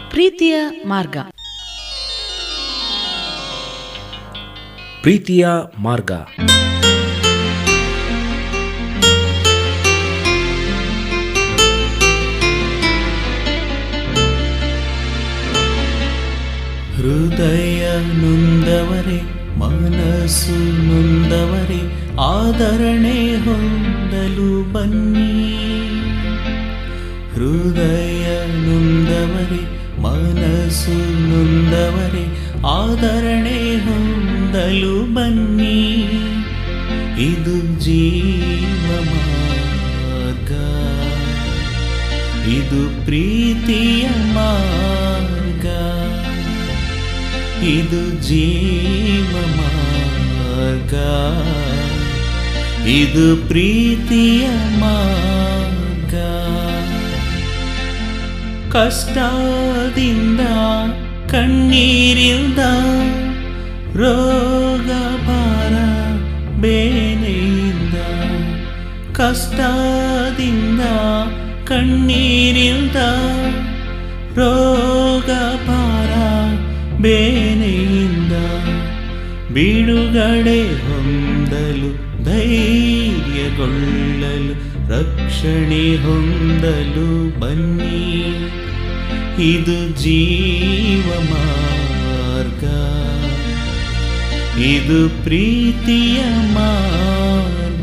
ಪ್ರೀತಿಯ ಮಾರ್ಗ ಪ್ರೀತಿಯ ಮಾರ್ಗ ಹೃದಯ ನೊಂದವರೇ ಮನಸ್ಸು ನೊಂದವರೇ ಆದರಣೆ ಹೊಂದಲು ಬನ್ನಿ ಹೃದಯ ನೊಂದವರೇ ಮನಸ್ಸು ನೊಂದವರೇ ಆದರಣೆ ಹೊಂದಲು ಬನ್ನಿ ಇದು ಜೀವ ಮಾರ್ಗ ಇದು ಪ್ರೀತಿಯ ಮಾರ್ಗ ಇದು ಜೀವ ಮಾರ್ಗ ಇದು ಪ್ರೀತಿಯ ಮಾರ್ಗ ಕಷ್ಟದಿಂದ ಕಣ್ಣೀರಿಂದ ರೋಗ ಭಾರ ಬೇನೆಯಿಂದ ಕಷ್ಟದಿಂದ ಕಣ್ಣೀರಿಂದ ರೋಗ ಭಾರ ಬೇನೆಯಿಂದ ಬಿಡುಗಡೆ ಹೊಂದಲು ಧೈರ್ಯಗೊಳ್ಳಲು ರಕ್ಷಣೆ ಹೊಂದಲು ಬನ್ನಿ ಇದು ಜೀವ ಮಾರ್ಗ ಇದು ಪ್ರೀತಿಯ ಮಾರ್ಗ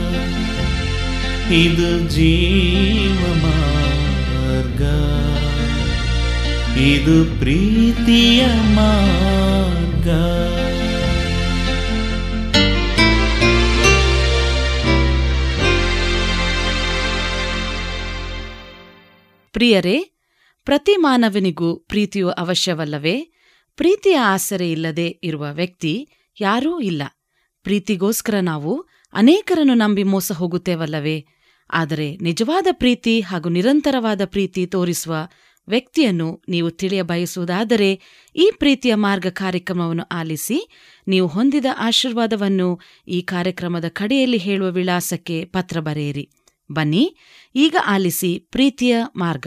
ಇದು ಜೀವ ಮಾರ್ಗ ಇದು ಪ್ರೀತಿಯ ಮಾರ್ಗ ಪ್ರಿಯರೇ ಪ್ರತಿ ಮಾನವನಿಗೂ ಪ್ರೀತಿಯು ಅವಶ್ಯವಲ್ಲವೇ ಪ್ರೀತಿಯ ಆಸರೆ ಇಲ್ಲದೆ ಇರುವ ವ್ಯಕ್ತಿ ಯಾರೂ ಇಲ್ಲ ಪ್ರೀತಿಗೋಸ್ಕರ ನಾವು ಅನೇಕರನ್ನು ನಂಬಿ ಮೋಸ ಹೋಗುತ್ತೇವಲ್ಲವೇ ಆದರೆ ನಿಜವಾದ ಪ್ರೀತಿ ಹಾಗೂ ನಿರಂತರವಾದ ಪ್ರೀತಿ ತೋರಿಸುವ ವ್ಯಕ್ತಿಯನ್ನು ನೀವು ತಿಳಿಯ ಬಯಸುವುದಾದರೆ ಈ ಪ್ರೀತಿಯ ಮಾರ್ಗ ಕಾರ್ಯಕ್ರಮವನ್ನು ಆಲಿಸಿ ನೀವು ಹೊಂದಿದ ಆಶೀರ್ವಾದವನ್ನು ಈ ಕಾರ್ಯಕ್ರಮದ ಕಡೆಯಲ್ಲಿ ಹೇಳುವ ವಿಳಾಸಕ್ಕೆ ಪತ್ರ ಬರೆಯಿರಿ ಬನ್ನಿ ಈಗ ಆಲಿಸಿ ಪ್ರೀತಿಯ ಮಾರ್ಗ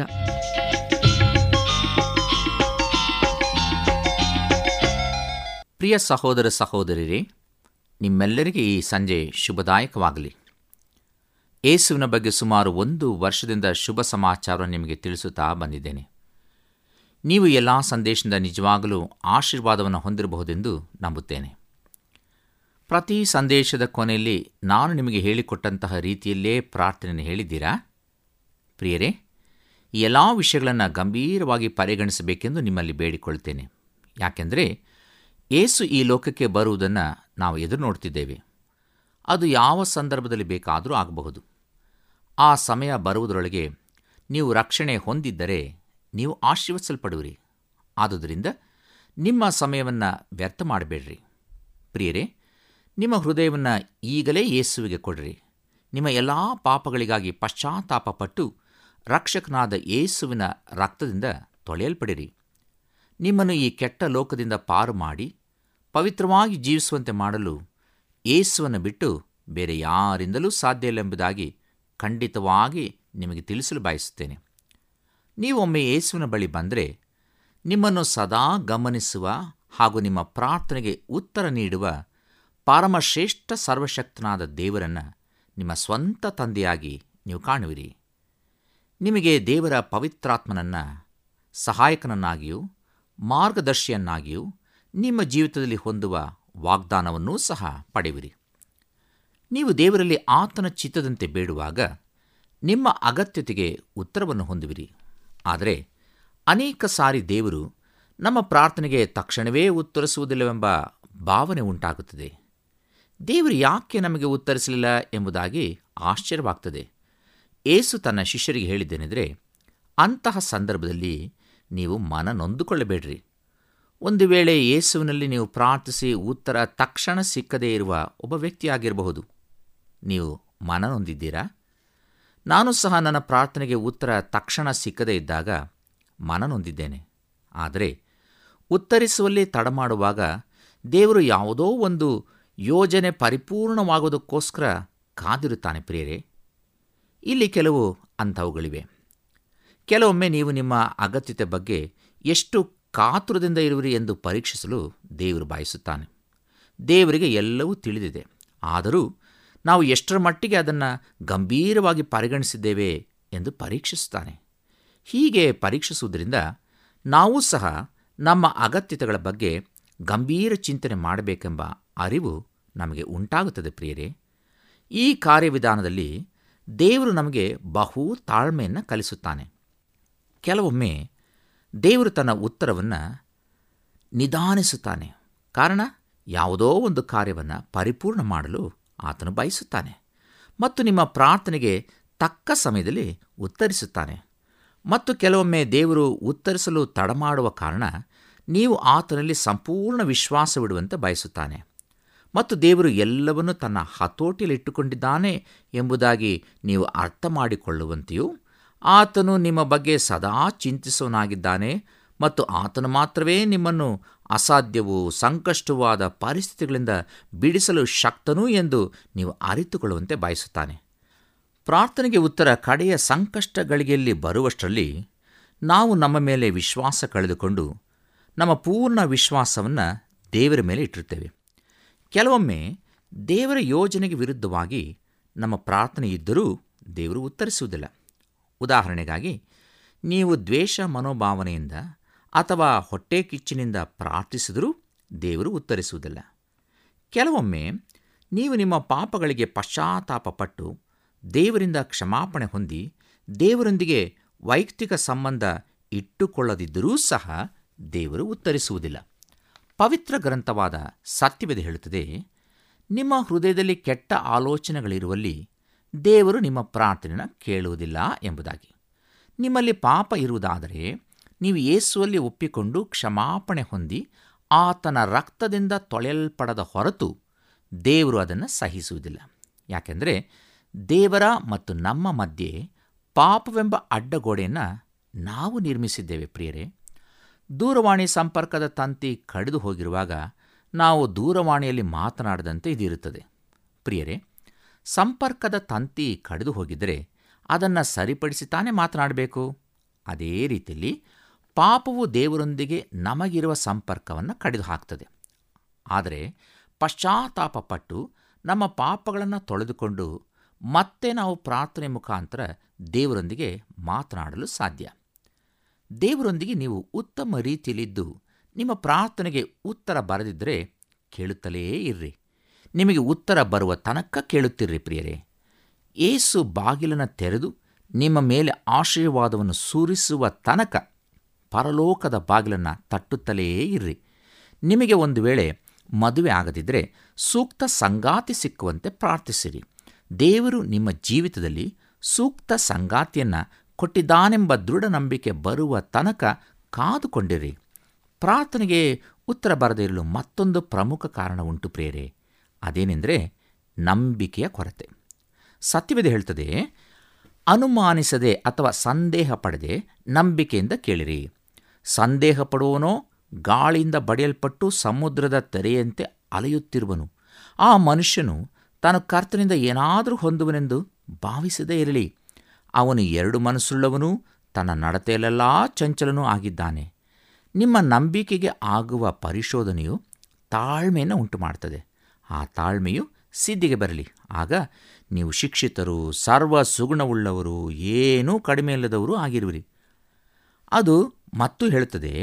ಪ್ರಿಯ ಸಹೋದರ ಸಹೋದರಿರೇ ನಿಮ್ಮೆಲ್ಲರಿಗೆ ಈ ಸಂಜೆ ಶುಭದಾಯಕವಾಗಲಿ ಏಸುವಿನ ಬಗ್ಗೆ ಸುಮಾರು ಒಂದು ವರ್ಷದಿಂದ ಶುಭ ಸಮಾಚಾರ ನಿಮಗೆ ತಿಳಿಸುತ್ತಾ ಬಂದಿದ್ದೇನೆ ನೀವು ಎಲ್ಲ ಸಂದೇಶದಿಂದ ನಿಜವಾಗಲೂ ಆಶೀರ್ವಾದವನ್ನು ಹೊಂದಿರಬಹುದೆಂದು ನಂಬುತ್ತೇನೆ ಪ್ರತಿ ಸಂದೇಶದ ಕೊನೆಯಲ್ಲಿ ನಾನು ನಿಮಗೆ ಹೇಳಿಕೊಟ್ಟಂತಹ ರೀತಿಯಲ್ಲೇ ಪ್ರಾರ್ಥನೆಯನ್ನು ಹೇಳಿದ್ದೀರಾ ಪ್ರಿಯರೇ ಈ ಎಲ್ಲ ವಿಷಯಗಳನ್ನು ಗಂಭೀರವಾಗಿ ಪರಿಗಣಿಸಬೇಕೆಂದು ನಿಮ್ಮಲ್ಲಿ ಬೇಡಿಕೊಳ್ತೇನೆ ಯಾಕೆಂದರೆ ಏಸು ಈ ಲೋಕಕ್ಕೆ ಬರುವುದನ್ನು ನಾವು ಎದುರು ನೋಡ್ತಿದ್ದೇವೆ ಅದು ಯಾವ ಸಂದರ್ಭದಲ್ಲಿ ಬೇಕಾದರೂ ಆಗಬಹುದು ಆ ಸಮಯ ಬರುವುದರೊಳಗೆ ನೀವು ರಕ್ಷಣೆ ಹೊಂದಿದ್ದರೆ ನೀವು ಆಶೀರ್ವದಿಸಲ್ಪಡುವಿರಿ ಆದುದರಿಂದ ನಿಮ್ಮ ಸಮಯವನ್ನು ವ್ಯರ್ಥ ಮಾಡಬೇಡ್ರಿ ಪ್ರಿಯರೇ ನಿಮ್ಮ ಹೃದಯವನ್ನು ಈಗಲೇ ಯೇಸುವಿಗೆ ಕೊಡ್ರಿ ನಿಮ್ಮ ಎಲ್ಲ ಪಾಪಗಳಿಗಾಗಿ ಪಶ್ಚಾತ್ತಾಪಪಟ್ಟು ರಕ್ಷಕನಾದ ಯೇಸುವಿನ ರಕ್ತದಿಂದ ತೊಳೆಯಲ್ಪಡಿರಿ ನಿಮ್ಮನ್ನು ಈ ಕೆಟ್ಟ ಲೋಕದಿಂದ ಪಾರು ಮಾಡಿ ಪವಿತ್ರವಾಗಿ ಜೀವಿಸುವಂತೆ ಮಾಡಲು ಯೇಸುವನ್ನು ಬಿಟ್ಟು ಬೇರೆ ಯಾರಿಂದಲೂ ಸಾಧ್ಯ ಇಲ್ಲ ಎಂಬುದಾಗಿ ಖಂಡಿತವಾಗಿ ನಿಮಗೆ ತಿಳಿಸಲು ಬಯಸುತ್ತೇನೆ ನೀವೊಮ್ಮೆ ಯೇಸುವಿನ ಬಳಿ ಬಂದರೆ ನಿಮ್ಮನ್ನು ಸದಾ ಗಮನಿಸುವ ಹಾಗೂ ನಿಮ್ಮ ಪ್ರಾರ್ಥನೆಗೆ ಉತ್ತರ ನೀಡುವ ಪರಮಶ್ರೇಷ್ಠ ಸರ್ವಶಕ್ತನಾದ ದೇವರನ್ನು ನಿಮ್ಮ ಸ್ವಂತ ತಂದೆಯಾಗಿ ನೀವು ಕಾಣುವಿರಿ ನಿಮಗೆ ದೇವರ ಪವಿತ್ರಾತ್ಮನನ್ನು ಸಹಾಯಕನನ್ನಾಗಿಯೂ ಮಾರ್ಗದರ್ಶಿಯನ್ನಾಗಿಯೂ ನಿಮ್ಮ ಜೀವಿತದಲ್ಲಿ ಹೊಂದುವ ವಾಗ್ದಾನವನ್ನೂ ಸಹ ಪಡೆಯುವಿರಿ ನೀವು ದೇವರಲ್ಲಿ ಆತನ ಚಿತ್ತದಂತೆ ಬೇಡುವಾಗ ನಿಮ್ಮ ಅಗತ್ಯತೆಗೆ ಉತ್ತರವನ್ನು ಹೊಂದುವಿರಿ ಆದರೆ ಅನೇಕ ಸಾರಿ ದೇವರು ನಮ್ಮ ಪ್ರಾರ್ಥನೆಗೆ ತಕ್ಷಣವೇ ಉತ್ತರಿಸುವುದಿಲ್ಲವೆಂಬ ಭಾವನೆ ಉಂಟಾಗುತ್ತದೆ ದೇವರು ಯಾಕೆ ನಮಗೆ ಉತ್ತರಿಸಲಿಲ್ಲ ಎಂಬುದಾಗಿ ಆಶ್ಚರ್ಯವಾಗ್ತದೆ ಏಸು ತನ್ನ ಶಿಷ್ಯರಿಗೆ ಹೇಳಿದ್ದೇನೆಂದರೆ ಅಂತಹ ಸಂದರ್ಭದಲ್ಲಿ ನೀವು ಮನ ನೊಂದುಕೊಳ್ಳಬೇಡ್ರಿ ಒಂದು ವೇಳೆ ಯೇಸುವಿನಲ್ಲಿ ನೀವು ಪ್ರಾರ್ಥಿಸಿ ಉತ್ತರ ತಕ್ಷಣ ಸಿಕ್ಕದೇ ಇರುವ ಒಬ್ಬ ವ್ಯಕ್ತಿಯಾಗಿರಬಹುದು ನೀವು ಮನ ನೊಂದಿದ್ದೀರಾ ನಾನು ಸಹ ನನ್ನ ಪ್ರಾರ್ಥನೆಗೆ ಉತ್ತರ ತಕ್ಷಣ ಸಿಕ್ಕದೇ ಇದ್ದಾಗ ಮನ ನೊಂದಿದ್ದೇನೆ ಆದರೆ ಉತ್ತರಿಸುವಲ್ಲಿ ತಡ ಮಾಡುವಾಗ ದೇವರು ಯಾವುದೋ ಒಂದು ಯೋಜನೆ ಪರಿಪೂರ್ಣವಾಗುವುದಕ್ಕೋಸ್ಕರ ಕಾದಿರುತ್ತಾನೆ ಪ್ರಿಯರೇ ಇಲ್ಲಿ ಕೆಲವು ಅಂಥವುಗಳಿವೆ ಕೆಲವೊಮ್ಮೆ ನೀವು ನಿಮ್ಮ ಅಗತ್ಯತೆ ಬಗ್ಗೆ ಎಷ್ಟು ಕಾತುರದಿಂದ ಇರುವಿರಿ ಎಂದು ಪರೀಕ್ಷಿಸಲು ದೇವರು ಬಯಸುತ್ತಾನೆ ದೇವರಿಗೆ ಎಲ್ಲವೂ ತಿಳಿದಿದೆ ಆದರೂ ನಾವು ಎಷ್ಟರ ಮಟ್ಟಿಗೆ ಅದನ್ನು ಗಂಭೀರವಾಗಿ ಪರಿಗಣಿಸಿದ್ದೇವೆ ಎಂದು ಪರೀಕ್ಷಿಸುತ್ತಾನೆ ಹೀಗೆ ಪರೀಕ್ಷಿಸುವುದರಿಂದ ನಾವು ಸಹ ನಮ್ಮ ಅಗತ್ಯತೆಗಳ ಬಗ್ಗೆ ಗಂಭೀರ ಚಿಂತನೆ ಮಾಡಬೇಕೆಂಬ ಅರಿವು ನಮಗೆ ಉಂಟಾಗುತ್ತದೆ ಪ್ರಿಯರೇ ಈ ಕಾರ್ಯವಿಧಾನದಲ್ಲಿ ದೇವರು ನಮಗೆ ಬಹು ತಾಳ್ಮೆಯನ್ನು ಕಲಿಸುತ್ತಾನೆ ಕೆಲವೊಮ್ಮೆ ದೇವರು ತನ್ನ ಉತ್ತರವನ್ನು ನಿಧಾನಿಸುತ್ತಾನೆ ಕಾರಣ ಯಾವುದೋ ಒಂದು ಕಾರ್ಯವನ್ನು ಪರಿಪೂರ್ಣ ಮಾಡಲು ಆತನು ಬಯಸುತ್ತಾನೆ ಮತ್ತು ನಿಮ್ಮ ಪ್ರಾರ್ಥನೆಗೆ ತಕ್ಕ ಸಮಯದಲ್ಲಿ ಉತ್ತರಿಸುತ್ತಾನೆ ಮತ್ತು ಕೆಲವೊಮ್ಮೆ ದೇವರು ಉತ್ತರಿಸಲು ತಡಮಾಡುವ ಕಾರಣ ನೀವು ಆತನಲ್ಲಿ ಸಂಪೂರ್ಣ ವಿಶ್ವಾಸವಿಡುವಂತೆ ಬಯಸುತ್ತಾನೆ ಮತ್ತು ದೇವರು ಎಲ್ಲವನ್ನೂ ತನ್ನ ಹತೋಟಿಯಲ್ಲಿಟ್ಟುಕೊಂಡಿದ್ದಾನೆ ಎಂಬುದಾಗಿ ನೀವು ಅರ್ಥ ಮಾಡಿಕೊಳ್ಳುವಂತೆಯೂ ಆತನು ನಿಮ್ಮ ಬಗ್ಗೆ ಸದಾ ಚಿಂತಿಸುವನಾಗಿದ್ದಾನೆ ಮತ್ತು ಆತನು ಮಾತ್ರವೇ ನಿಮ್ಮನ್ನು ಅಸಾಧ್ಯವೂ ಸಂಕಷ್ಟವಾದ ಪರಿಸ್ಥಿತಿಗಳಿಂದ ಬಿಡಿಸಲು ಶಕ್ತನೂ ಎಂದು ನೀವು ಅರಿತುಕೊಳ್ಳುವಂತೆ ಬಯಸುತ್ತಾನೆ ಪ್ರಾರ್ಥನೆಗೆ ಉತ್ತರ ಕಡೆಯ ಸಂಕಷ್ಟಗಳಿಗೆಯಲ್ಲಿ ಬರುವಷ್ಟರಲ್ಲಿ ನಾವು ನಮ್ಮ ಮೇಲೆ ವಿಶ್ವಾಸ ಕಳೆದುಕೊಂಡು ನಮ್ಮ ಪೂರ್ಣ ವಿಶ್ವಾಸವನ್ನು ದೇವರ ಮೇಲೆ ಇಟ್ಟಿರ್ತೇವೆ ಕೆಲವೊಮ್ಮೆ ದೇವರ ಯೋಜನೆಗೆ ವಿರುದ್ಧವಾಗಿ ನಮ್ಮ ಪ್ರಾರ್ಥನೆ ಇದ್ದರೂ ದೇವರು ಉತ್ತರಿಸುವುದಿಲ್ಲ ಉದಾಹರಣೆಗಾಗಿ ನೀವು ದ್ವೇಷ ಮನೋಭಾವನೆಯಿಂದ ಅಥವಾ ಹೊಟ್ಟೆ ಕಿಚ್ಚಿನಿಂದ ಪ್ರಾರ್ಥಿಸಿದರೂ ದೇವರು ಉತ್ತರಿಸುವುದಿಲ್ಲ ಕೆಲವೊಮ್ಮೆ ನೀವು ನಿಮ್ಮ ಪಾಪಗಳಿಗೆ ಪಶ್ಚಾತ್ತಾಪಪಟ್ಟು ದೇವರಿಂದ ಕ್ಷಮಾಪಣೆ ಹೊಂದಿ ದೇವರೊಂದಿಗೆ ವೈಯಕ್ತಿಕ ಸಂಬಂಧ ಇಟ್ಟುಕೊಳ್ಳದಿದ್ದರೂ ಸಹ ದೇವರು ಉತ್ತರಿಸುವುದಿಲ್ಲ ಪವಿತ್ರ ಗ್ರಂಥವಾದ ಸತ್ಯವೇದ ಹೇಳುತ್ತದೆ ನಿಮ್ಮ ಹೃದಯದಲ್ಲಿ ಕೆಟ್ಟ ಆಲೋಚನೆಗಳಿರುವಲ್ಲಿ ದೇವರು ನಿಮ್ಮ ಪ್ರಾರ್ಥನೆಯನ್ನು ಕೇಳುವುದಿಲ್ಲ ಎಂಬುದಾಗಿ ನಿಮ್ಮಲ್ಲಿ ಪಾಪ ಇರುವುದಾದರೆ ನೀವು ಯೇಸುವಲ್ಲಿ ಒಪ್ಪಿಕೊಂಡು ಕ್ಷಮಾಪಣೆ ಹೊಂದಿ ಆತನ ರಕ್ತದಿಂದ ತೊಳೆಯಲ್ಪಡದ ಹೊರತು ದೇವರು ಅದನ್ನು ಸಹಿಸುವುದಿಲ್ಲ ಯಾಕೆಂದರೆ ದೇವರ ಮತ್ತು ನಮ್ಮ ಮಧ್ಯೆ ಪಾಪವೆಂಬ ಅಡ್ಡಗೋಡೆಯನ್ನು ನಾವು ನಿರ್ಮಿಸಿದ್ದೇವೆ ಪ್ರಿಯರೇ ದೂರವಾಣಿ ಸಂಪರ್ಕದ ತಂತಿ ಕಡಿದು ಹೋಗಿರುವಾಗ ನಾವು ದೂರವಾಣಿಯಲ್ಲಿ ಮಾತನಾಡದಂತೆ ಇದಿರುತ್ತದೆ ಪ್ರಿಯರೇ ಸಂಪರ್ಕದ ತಂತಿ ಕಡಿದು ಹೋಗಿದ್ದರೆ ಅದನ್ನು ಸರಿಪಡಿಸಿ ತಾನೇ ಮಾತನಾಡಬೇಕು ಅದೇ ರೀತಿಯಲ್ಲಿ ಪಾಪವು ದೇವರೊಂದಿಗೆ ನಮಗಿರುವ ಸಂಪರ್ಕವನ್ನು ಕಡಿದು ಹಾಕ್ತದೆ ಆದರೆ ಪಶ್ಚಾತ್ತಾಪಪಟ್ಟು ನಮ್ಮ ಪಾಪಗಳನ್ನು ತೊಳೆದುಕೊಂಡು ಮತ್ತೆ ನಾವು ಪ್ರಾರ್ಥನೆ ಮುಖಾಂತರ ದೇವರೊಂದಿಗೆ ಮಾತನಾಡಲು ಸಾಧ್ಯ ದೇವರೊಂದಿಗೆ ನೀವು ಉತ್ತಮ ರೀತಿಯಲ್ಲಿದ್ದು ನಿಮ್ಮ ಪ್ರಾರ್ಥನೆಗೆ ಉತ್ತರ ಬರದಿದ್ದರೆ ಕೇಳುತ್ತಲೇ ಇರ್ರಿ ನಿಮಗೆ ಉತ್ತರ ಬರುವ ತನಕ ಕೇಳುತ್ತಿರ್ರಿ ಪ್ರಿಯರೇ ಏಸು ಬಾಗಿಲನ್ನು ತೆರೆದು ನಿಮ್ಮ ಮೇಲೆ ಆಶೀರ್ವಾದವನ್ನು ಸೂರಿಸುವ ತನಕ ಪರಲೋಕದ ಬಾಗಿಲನ್ನು ತಟ್ಟುತ್ತಲೇ ಇರ್ರಿ ನಿಮಗೆ ಒಂದು ವೇಳೆ ಮದುವೆ ಆಗದಿದ್ದರೆ ಸೂಕ್ತ ಸಂಗಾತಿ ಸಿಕ್ಕುವಂತೆ ಪ್ರಾರ್ಥಿಸಿರಿ ದೇವರು ನಿಮ್ಮ ಜೀವಿತದಲ್ಲಿ ಸೂಕ್ತ ಸಂಗಾತಿಯನ್ನು ಕೊಟ್ಟಿದ್ದಾನೆಂಬ ದೃಢ ನಂಬಿಕೆ ಬರುವ ತನಕ ಕಾದುಕೊಂಡಿರಿ ಪ್ರಾರ್ಥನೆಗೆ ಉತ್ತರ ಬರದೇ ಇರಲು ಮತ್ತೊಂದು ಪ್ರಮುಖ ಕಾರಣ ಉಂಟು ಪ್ರೇರೆ ಅದೇನೆಂದರೆ ನಂಬಿಕೆಯ ಕೊರತೆ ಸತ್ಯವೇದ ಹೇಳ್ತದೆ ಅನುಮಾನಿಸದೆ ಅಥವಾ ಸಂದೇಹ ಪಡದೆ ನಂಬಿಕೆಯಿಂದ ಕೇಳಿರಿ ಸಂದೇಹ ಪಡುವನೋ ಗಾಳಿಯಿಂದ ಬಡಿಯಲ್ಪಟ್ಟು ಸಮುದ್ರದ ತೆರೆಯಂತೆ ಅಲೆಯುತ್ತಿರುವನು ಆ ಮನುಷ್ಯನು ತಾನು ಕರ್ತನಿಂದ ಏನಾದರೂ ಹೊಂದುವನೆಂದು ಭಾವಿಸದೇ ಇರಲಿ ಅವನು ಎರಡು ಮನಸ್ಸುಳ್ಳವನು ತನ್ನ ನಡತೆಯಲ್ಲೆಲ್ಲ ಚಂಚಲನೂ ಆಗಿದ್ದಾನೆ ನಿಮ್ಮ ನಂಬಿಕೆಗೆ ಆಗುವ ಪರಿಶೋಧನೆಯು ತಾಳ್ಮೆಯನ್ನು ಉಂಟು ಮಾಡ್ತದೆ ಆ ತಾಳ್ಮೆಯು ಸಿದ್ಧಿಗೆ ಬರಲಿ ಆಗ ನೀವು ಶಿಕ್ಷಿತರು ಸರ್ವ ಸುಗುಣವುಳ್ಳವರು ಏನೂ ಕಡಿಮೆ ಇಲ್ಲದವರು ಆಗಿರುವಿರಿ ಅದು ಮತ್ತು ಹೇಳುತ್ತದೆ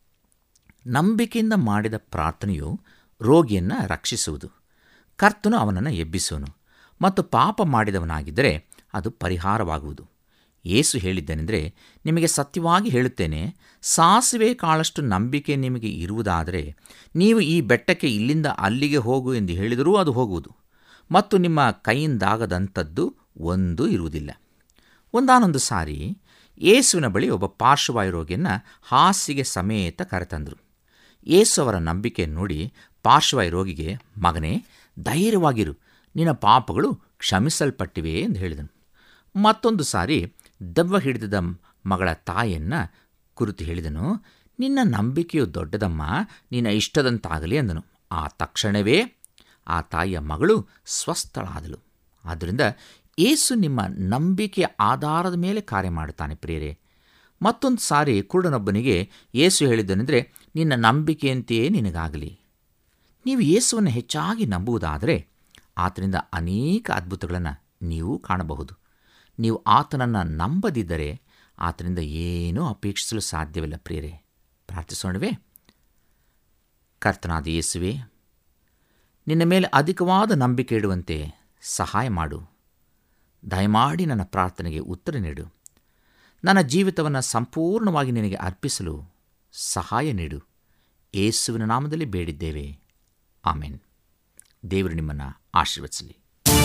ನಂಬಿಕೆಯಿಂದ ಮಾಡಿದ ಪ್ರಾರ್ಥನೆಯು ರೋಗಿಯನ್ನು ರಕ್ಷಿಸುವುದು ಕರ್ತನು ಅವನನ್ನು ಎಬ್ಬಿಸುವನು ಮತ್ತು ಪಾಪ ಮಾಡಿದವನಾಗಿದ್ದರೆ ಅದು ಪರಿಹಾರವಾಗುವುದು ಏಸು ಹೇಳಿದ್ದೇನೆಂದರೆ ನಿಮಗೆ ಸತ್ಯವಾಗಿ ಹೇಳುತ್ತೇನೆ ಸಾಸಿವೆ ಕಾಳಷ್ಟು ನಂಬಿಕೆ ನಿಮಗೆ ಇರುವುದಾದರೆ ನೀವು ಈ ಬೆಟ್ಟಕ್ಕೆ ಇಲ್ಲಿಂದ ಅಲ್ಲಿಗೆ ಹೋಗು ಎಂದು ಹೇಳಿದರೂ ಅದು ಹೋಗುವುದು ಮತ್ತು ನಿಮ್ಮ ಕೈಯಿಂದಾಗದಂಥದ್ದು ಒಂದು ಇರುವುದಿಲ್ಲ ಒಂದಾನೊಂದು ಸಾರಿ ಯೇಸುವಿನ ಬಳಿ ಒಬ್ಬ ಪಾರ್ಶ್ವವಾಯು ರೋಗಿಯನ್ನು ಹಾಸಿಗೆ ಸಮೇತ ಕರೆತಂದರು ಯೇಸು ಅವರ ನಂಬಿಕೆ ನೋಡಿ ಪಾರ್ಶ್ವವಾಯು ರೋಗಿಗೆ ಮಗನೇ ಧೈರ್ಯವಾಗಿರು ನಿನ್ನ ಪಾಪಗಳು ಕ್ಷಮಿಸಲ್ಪಟ್ಟಿವೆ ಎಂದು ಹೇಳಿದನು ಮತ್ತೊಂದು ಸಾರಿ ದೆವ್ವ ಹಿಡಿದ ಮಗಳ ತಾಯಿಯನ್ನು ಕುರಿತು ಹೇಳಿದನು ನಿನ್ನ ನಂಬಿಕೆಯು ದೊಡ್ಡದಮ್ಮ ನಿನ್ನ ಇಷ್ಟದಂತಾಗಲಿ ಅಂದನು ಆ ತಕ್ಷಣವೇ ಆ ತಾಯಿಯ ಮಗಳು ಸ್ವಸ್ಥಳಾದಳು ಆದ್ದರಿಂದ ಏಸು ನಿಮ್ಮ ನಂಬಿಕೆಯ ಆಧಾರದ ಮೇಲೆ ಕಾರ್ಯ ಮಾಡುತ್ತಾನೆ ಪ್ರಿಯರೇ ಮತ್ತೊಂದು ಸಾರಿ ಕುರುಡನೊಬ್ಬನಿಗೆ ಯೇಸು ಹೇಳಿದ್ದನೆಂದರೆ ನಿನ್ನ ನಂಬಿಕೆಯಂತೆಯೇ ನಿನಗಾಗಲಿ ನೀವು ಯೇಸುವನ್ನು ಹೆಚ್ಚಾಗಿ ನಂಬುವುದಾದರೆ ಆತನಿಂದ ಅನೇಕ ಅದ್ಭುತಗಳನ್ನು ನೀವು ಕಾಣಬಹುದು ನೀವು ಆತನನ್ನು ನಂಬದಿದ್ದರೆ ಆತನಿಂದ ಏನೂ ಅಪೇಕ್ಷಿಸಲು ಸಾಧ್ಯವಿಲ್ಲ ಪ್ರಿಯರೇ ಪ್ರಾರ್ಥಿಸೋಣವೇ ಕರ್ತನಾದ ಯೇಸುವೆ ನಿನ್ನ ಮೇಲೆ ಅಧಿಕವಾದ ನಂಬಿಕೆ ಇಡುವಂತೆ ಸಹಾಯ ಮಾಡು ದಯಮಾಡಿ ನನ್ನ ಪ್ರಾರ್ಥನೆಗೆ ಉತ್ತರ ನೀಡು ನನ್ನ ಜೀವಿತವನ್ನು ಸಂಪೂರ್ಣವಾಗಿ ನಿನಗೆ ಅರ್ಪಿಸಲು ಸಹಾಯ ನೀಡು ಯೇಸುವಿನ ನಾಮದಲ್ಲಿ ಬೇಡಿದ್ದೇವೆ ಆಮೇನ್ ದೇವರು ನಿಮ್ಮನ್ನು ಆಶೀರ್ವದಿಸಲಿ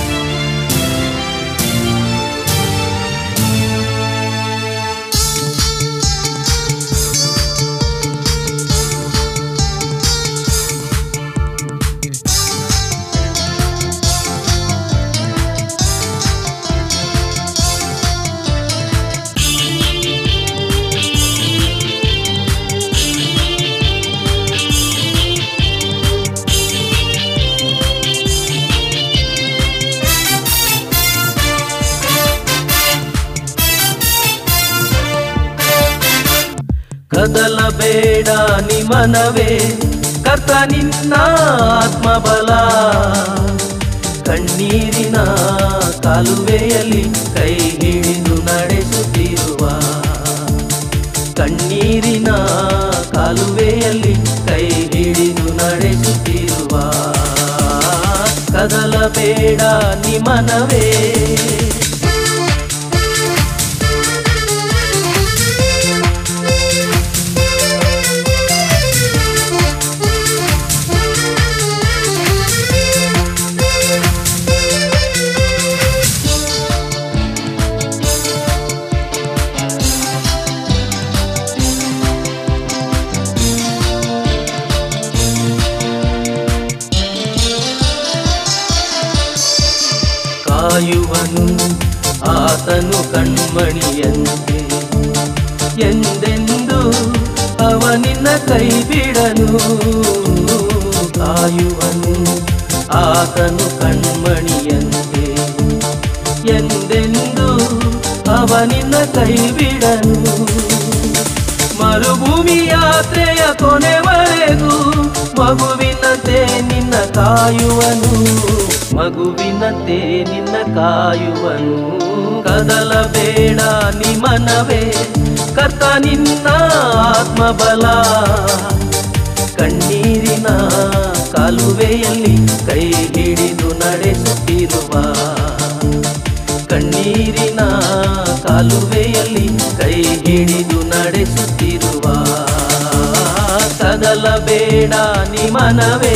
ಕದಲಬೇಡ ನಿಮನವೇ ಕರ್ತ ನಿನ್ನ ಆತ್ಮಬಲ ಕಣ್ಣೀರಿನ ಕಾಲುವೆಯಲ್ಲಿ ಕೈ ಹಿಡಿದು ನಡೆಸುತ್ತಿರುವ ಕಣ್ಣೀರಿನ ಕಾಲುವೆಯಲ್ಲಿ ಕೈ ಹಿಡಿದು ನಡೆಸುತ್ತಿರುವ ಕದಲಬೇಡ ನಿಮನವೇ ಕಾಯುವನು ಆತನು ಕಣ್ಮಣಿಯಂತೆ ಎಂದೆಂದು ಅವನಿನ್ನ ಕೈ ಬಿಡನು ಕಾಯುವನು ಆತನು ಕಣ್ಮಣಿಯಂತೆ ಎಂದೆಂದು ಅವನಿನ್ನ ಕೈ ಬಿಡನು ಮರುಭೂಮಿ ಯಾತ್ರೆಯ ಕೊನೆವರೆಗೂ ಮಗುವಿನಂತೆ ನಿನ್ನ ಕಾಯುವನು ಮಗುವಿನಂತೆ ನಿನ್ನ ಕಾಯುವನು ಕದಲಬೇಡ ನಿಮನವೇ ಕರ್ತ ನಿನ್ನ ಆತ್ಮಬಲ ಕಣ್ಣೀರಿನ ಕಾಲುವೆಯಲ್ಲಿ ಕೈ ಹಿಡಿದು ನಡೆಸುತ್ತಿರುವ ಕಣ್ಣೀರಿನ ಕಾಲುವೆಯಲ್ಲಿ ಕೈ ಹಿಡಿದು ನಡೆಸುತ್ತಿರುವ ಕದಲಬೇಡ ನಿಮನವೇ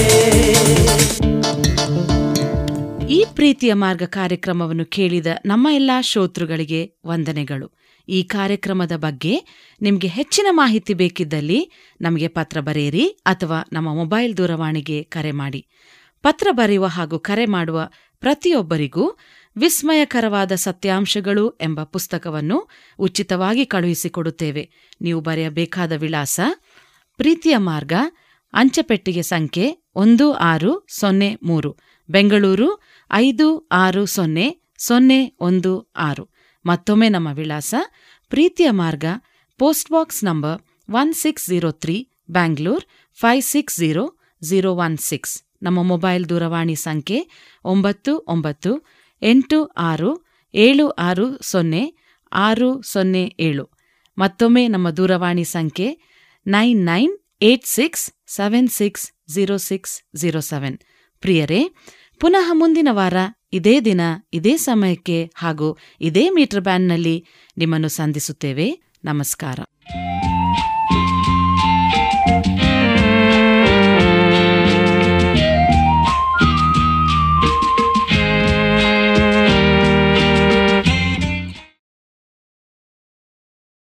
ಈ ಪ್ರೀತಿಯ ಮಾರ್ಗ ಕಾರ್ಯಕ್ರಮವನ್ನು ಕೇಳಿದ ನಮ್ಮ ಎಲ್ಲಾ ಶ್ರೋತೃಗಳಿಗೆ ವಂದನೆಗಳು ಈ ಕಾರ್ಯಕ್ರಮದ ಬಗ್ಗೆ ನಿಮಗೆ ಹೆಚ್ಚಿನ ಮಾಹಿತಿ ಬೇಕಿದ್ದಲ್ಲಿ ನಮಗೆ ಪತ್ರ ಬರೆಯಿರಿ ಅಥವಾ ನಮ್ಮ ಮೊಬೈಲ್ ದೂರವಾಣಿಗೆ ಕರೆ ಮಾಡಿ ಪತ್ರ ಬರೆಯುವ ಹಾಗೂ ಕರೆ ಮಾಡುವ ಪ್ರತಿಯೊಬ್ಬರಿಗೂ ವಿಸ್ಮಯಕರವಾದ ಸತ್ಯಾಂಶಗಳು ಎಂಬ ಪುಸ್ತಕವನ್ನು ಉಚಿತವಾಗಿ ಕಳುಹಿಸಿಕೊಡುತ್ತೇವೆ ನೀವು ಬರೆಯಬೇಕಾದ ವಿಳಾಸ ಪ್ರೀತಿಯ ಮಾರ್ಗ ಅಂಚೆಪೆಟ್ಟಿಗೆ ಸಂಖ್ಯೆ ಒಂದು ಆರು ಸೊನ್ನೆ ಮೂರು ಬೆಂಗಳೂರು ಐದು ಆರು ಸೊನ್ನೆ ಸೊನ್ನೆ ಒಂದು ಆರು ಮತ್ತೊಮ್ಮೆ ನಮ್ಮ ವಿಳಾಸ ಪ್ರೀತಿಯ ಮಾರ್ಗ post box number one six zero three Bangalore five six zero zero one six ನಮ್ಮ ಮೊಬೈಲ್ ದೂರವಾಣಿ ಸಂಖ್ಯೆ ಒಂಬತ್ತು ಒಂಬತ್ತು ಎಂಟು ಆರು ಏಳು ಆರು ಸೊನ್ನೆ ಆರು ಸೊನ್ನೆ ಏಳು ಮತ್ತೊಮ್ಮೆ ನಮ್ಮ ದೂರವಾಣಿ ಸಂಖ್ಯೆ nine nine eight six seven six zero six zero seven ಪ್ರಿಯರೇ ಪುನಃ ಮುಂದಿನ ವಾರ ಇದೇ ದಿನ ಇದೇ ಸಮಯಕ್ಕೆ ಹಾಗೂ ಇದೇ ಮೀಟರ್ ಬ್ಯಾಂಡ್ನಲ್ಲಿ ನಿಮ್ಮನ್ನು ಸಂಧಿಸುತ್ತೇವೆ ನಮಸ್ಕಾರ